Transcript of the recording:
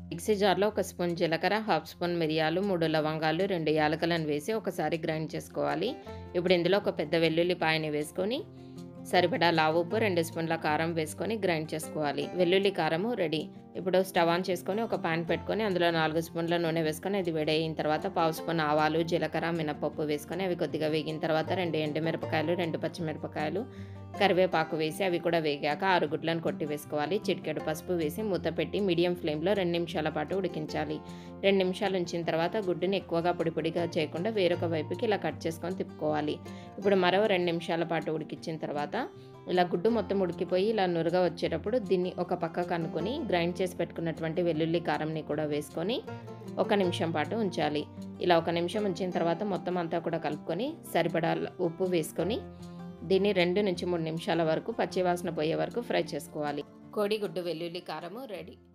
mixie జార్లో ఒక spoon జీలకర్ర హాఫ్ స్పూన్ మిరియాలు మూడు లవంగాలు రెండు యాలకులను వేసి ఒకసారి గ్రైండ్ చేసుకోవాలి ఇప్పుడు ఇందులో ఒక పెద్ద వెల్లుల్లిపాయని వేసుకొని సరిపడా లావు ఉప్పు రెండు స్పూన్ల కారం వేసుకొని గ్రైండ్ చేసుకోవాలి వెల్లుల్లి కారము రెడీ ఇప్పుడు స్టవ్ ఆన్ చేసుకొని ఒక పాన్ పెట్టుకొని అందులో నాలుగు స్పూన్ల నూనె వేసుకొని అది వేడయిన తర్వాత పావు స్పూన్ ఆవాలు జీలకర్ర మినపప్పు వేసుకొని అవి కొద్దిగా వేగిన తర్వాత రెండు ఎండుమిరపకాయలు రెండు పచ్చిమిరపకాయలు కరివేపాకు వేసి అవి కూడా వేగాక ఆరు గుడ్లను కొట్టి వేసుకోవాలి చిటికెడు పసుపు వేసి మూత పెట్టి మీడియం ఫ్లేమ్లో రెండు నిమిషాల పాటు ఉడికించాలి రెండు నిమిషాలు ఉంచిన తర్వాత గుడ్డుని ఎక్కువగా పొడి పొడిగా చేయకుండా వేరొక వైపుకి ఇలా కట్ చేసుకొని తిప్పుకోవాలి ఇప్పుడు మరో రెండు నిమిషాల పాటు ఉడికించిన తర్వాత ఇలా గుడ్డు మొత్తం ఉడికిపోయి ఇలా నురుగా వచ్చేటప్పుడు దీన్ని ఒక పక్కకు అనుకొని గ్రైండ్ చేసి పెట్టుకున్నటువంటి వెల్లుల్లి కారంని కూడా వేసుకొని ఒక నిమిషం పాటు ఉంచాలి ఇలా ఒక నిమిషం ఉంచిన తర్వాత మొత్తం అంతా కూడా కలుపుకొని సరిపడా ఉప్పు వేసుకొని దీన్ని రెండు నుంచి మూడు నిమిషాల వరకు పచ్చివాసన పోయే వరకు ఫ్రై చేసుకోవాలి కోడిగుడ్డు వెల్లుల్లి కారము రెడీ